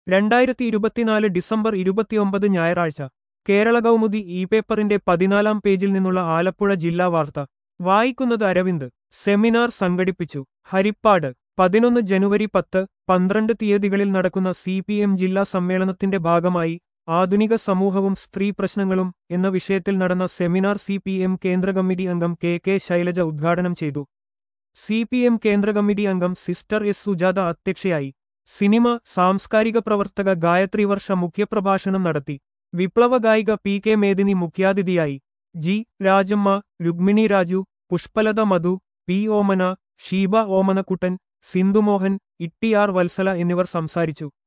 രണ്ടായിരത്തി ഇരുപത്തിനാല് ഡിസംബർ ഇരുപത്തിയൊമ്പത് ഞായറാഴ്ച കേരള കൗമുദി ഇ പേപ്പറിന്റെ പതിനാലാം പേജിൽ നിന്നുള്ള ആലപ്പുഴ ജില്ലാ വാർത്ത വായിക്കുന്നത് അരവിന്ദ് സെമിനാർ സംഘടിപ്പിച്ചു ഹരിപ്പാട് പതിനൊന്ന് ജനുവരി പത്ത് പന്ത്രണ്ട് തീയതികളിൽ നടക്കുന്ന സി പി എം ജില്ലാ സമ്മേളനത്തിന്റെ ഭാഗമായി ആധുനിക സമൂഹവും സ്ത്രീ പ്രശ്നങ്ങളും എന്ന വിഷയത്തിൽ നടന്ന സെമിനാർ സി പി എം കേന്ദ്ര കമ്മിറ്റി അംഗം കെ കെ ശൈലജ ഉദ്ഘാടനം ചെയ്തു സി പി എം കേന്ദ്ര കമ്മിറ്റി അംഗം സിസ്റ്റർ എസ് സുജാത അധ്യക്ഷയായി സിനിമ സാംസ്കാരിക പ്രവർത്തക ഗായത്രി വർഷ മുഖ്യപ്രഭാഷണം നടത്തി വിപ്ലവ ഗായിക പി കെ മേദിനി മുഖ്യാതിഥിയായി ജി രാജമ്മ രുക്മിണി രാജു പുഷ്പലത മധു പി ഓമന ഷീബ ഓമനക്കുട്ടൻ സിന്ധുമോഹൻ ഇട്ടിയാർ വത്സല എന്നിവർ സംസാരിച്ചു